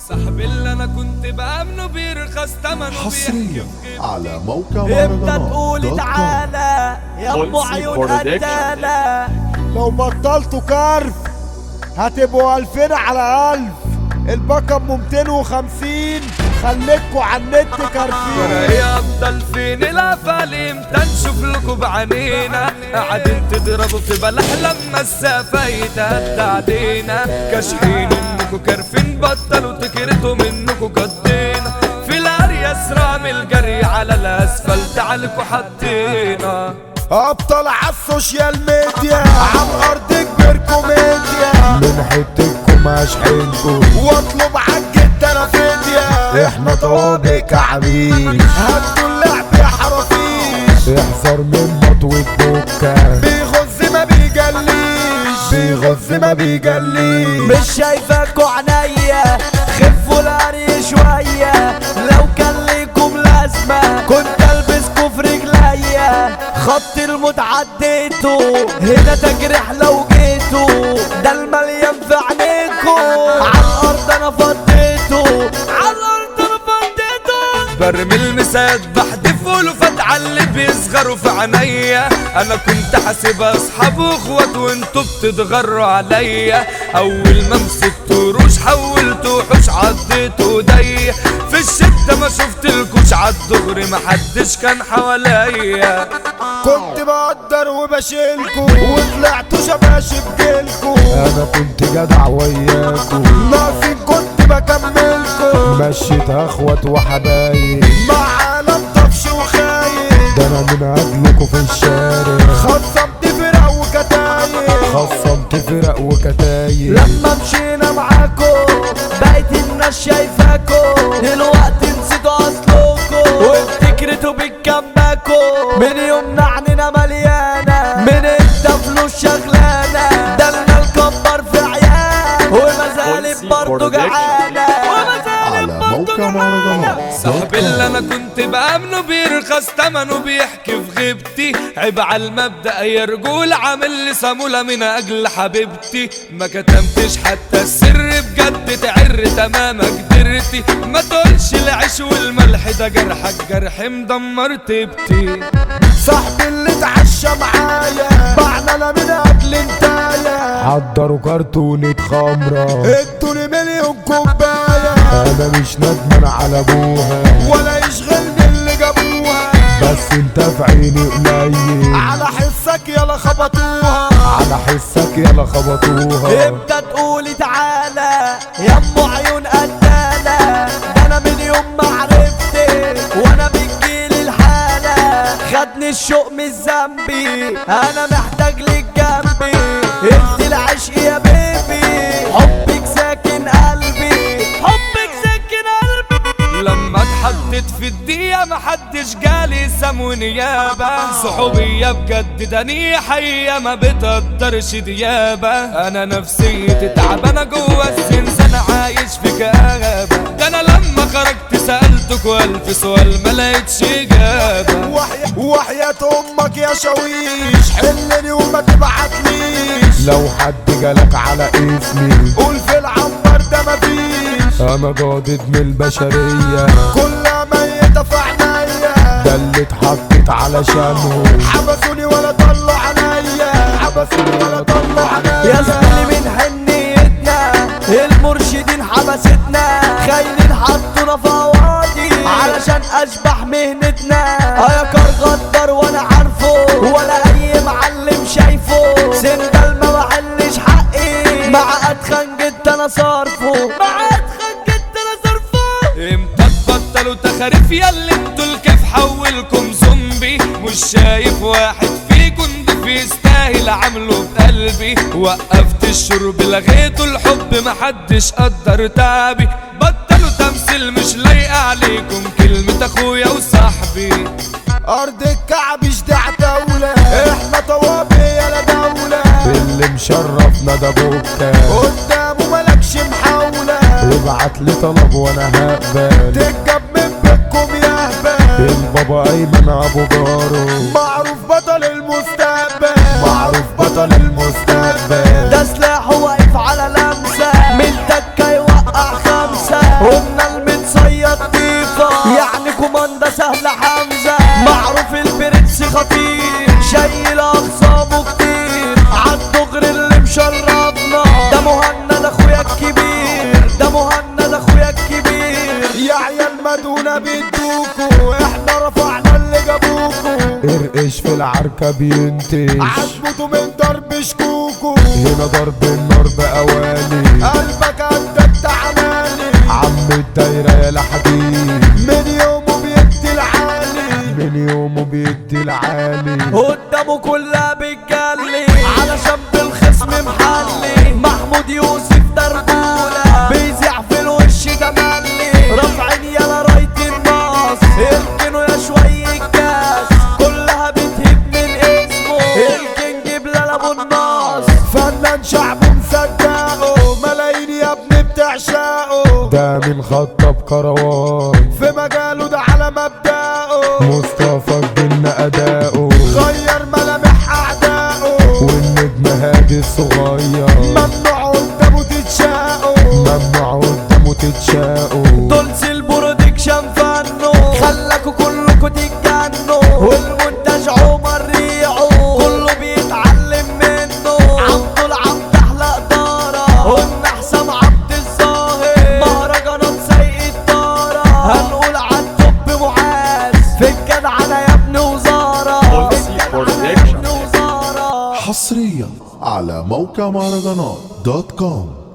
صاحبي اللي انا كنت بامنه بيرخص ثمنه حصريا على موقع امتى مهرجانات تقولي دوت كوم. تعالى يا ام بولسي عيون برودكشن. قتالة لو بطلتوا كرف هتبقوا ألفين على ألف الباقة ام 250 خليكوا على النت كارفين يا افضل فين الافالي امتى نشوف لكم بعينينا قاعدين تضربوا في بلح لما السفايت هد علينا كاشحين انكم كارفين بطلوا تكرتوا منكم قضينا في الاريا اسرع من الجري على الاسفلت عليكم حطينا ابطال على السوشيال ميديا على الارض كبير كوميديا من حتتكم اشحنكم واطلب عالجد انا فدية احنا طوابق كعبيش هاتوا اللعب يا حرافيش احذر من مطوة بوكا بيغز ما بيجليش بيغز ما بيجليش مش شايفاكوا عينيا خفوا القري شوية لو كان ليكم لازمة كنت البسكوا في رجليا خط الموت عديته هنا تجرح لو جيتوا ده المليان في عينيكوا على الارض انا فضيته على الارض انا فضيته برمي المساد بحدف ولفت على اللي بيصغروا في عينيا انا كنت حاسب اصحاب واخوات وانتوا بتتغروا عليا اول ما مسكت روش حولت وحوش عضيت ايديا في الشدة ما شفتلكوش عالدغري محدش كان حواليا كنت بقدر وبشيلكوا وطلعتوا شباشب جيلكوا انا كنت جدع وياكوا ناقصين كنت بكملكوا مشيت اخوات وحبايب مع عالم طفش وخايب ده انا من اجلكوا في الشارع خصمت فرق وكتايب خصمت فرق وكتايب لما مشينا معاكو بقيت الناس شايفاكو دلوقتي نسيتوا اصلكو وافتكرتوا بالكمباكو من يومنا عنينا مليانة من انت فلوس شغلانة ده لنا الكبر في عيال وما زالت بولسي برضه برودكشن. جعانة وما زالت على برضه موقع مهرجانات جعانة دوت صاحبي اللي كوم. انا كنت بامنه بيرخص تمنه بيحكي في غيبتي عيب على المبدا يا رجول عامل لي صامولة من اجل حبيبتي ما كتمتش حتى السر بجد تعر تمام قدرتي ما تقولش العيش والملح ده جرحك جرح مدمر تبتي صاحبي اللي اتعشى معايا بعنا انا من اجل انتايا حضروا كرتونة خمرة ادوني مليون كوباية انا مش ندمان على ابوها ولا يشغلني اللي جابوها بس انت في عيني قليل على حسك يلا خبطوها على حسك يلا خبطوها امتى تقولي تعالى يا ام عيون قتالة ده انا من يوم ما عرفتك وانا بتجيلي الحالة خدني الشوق من ذنبي انا محتاج لك جنبي انت العشق يا بيبي حبك ساكن قلبي حبك ساكن قلبي لما اتحطت في الدقيقة محدش جالي سم ونيابة صحوبية بجد ده نيحية ما بتقدرش ديابة أنا نفسيتي تعبانة جوا الزنزانة عايش في كآبة ده أنا لما خرجت سألتك ألف سؤال ما لقيتش إجابة وحياة, وحياة امك يا شويش حلني وما تبعتليش لو حد جالك على اسمي قول في العنبر ده مفيش انا جادد من البشرية كلها ميتة في عينيا ده اللي اتحطت علشانهم حبسوني ولا طلعوا عليا حبسوني ولا طلعوا عليا يا زميلي من حنيتنا المرشدين حبستنا خاينين حطونا في قواضي علشان اشبح مهنتنا يا كار غدر وانا عارفه ولا اي معلم شايفه سندل ما بحلش حقي مع اتخن جدا انا صارفه مع اتخن جدا انا صارفه امتى تبطلوا تخاريف ياللي انتوا الكيف حولكم زومبي مش شايف واحد فيكم ضيف يستاهل عامله بقلبي وقفت الشرب لغيته الحب محدش قدر تعبي بطلوا تمثيل مش لايقة عليكم كلمة اخويا وصاحبي ارض الكعب جدع دولة احنا طوابق يا دولة اللي مشرفنا ده بوكا قدامه ملكش محاولة ابعت لي طلب وانا هقبل تتجاب من بيتكم يا هبل البابا ايمن ابو جارو معروف بطل المستقبل معروف بطل المستقبل ده سلاحه واقف على لمسة من تكة يوقع خمسة العركة بينتش عجبته من ضرب شكوكو هنا ضرب النار بأواني قلبك عندك تعمالي عم الدايرة يا لحديد من يومه بيدي العالي من يومه بيدي العالي قدامه كلها بتجلي علشان بالخصم محلي محمود يوسف دربولة بيزيع في الوش ده ملي رافعين يلا راية الناس اركنوا يا شوية كاس كلها بتهب من اسمه الكينج بلال ابو الناس فنان شعبه مصدقه ملايين يا ابني بتعشقه ده من خطب كروان في مجاله ده على مبدأه مصطفى الجن أداؤه غير ملامح أعدائه والنجم هادي الصغير ممنوع قدامه تتشاقه ممنوع قدامه تتشاقوا دولس البرودكشن فنو خلاكوا كلكوا تتجنوا والمونتاج عمر ريعو كله بيتعلم منه عبد العبد احلى اداره قلنا حسام عبد الظاهر مهرجانات سيء الداره هنقول عالتوب معاذ في الجدعنه يا ابن وزاره في الجدعنة يا ابن وزاره حصريا على موقع مهرجانات دوت كوم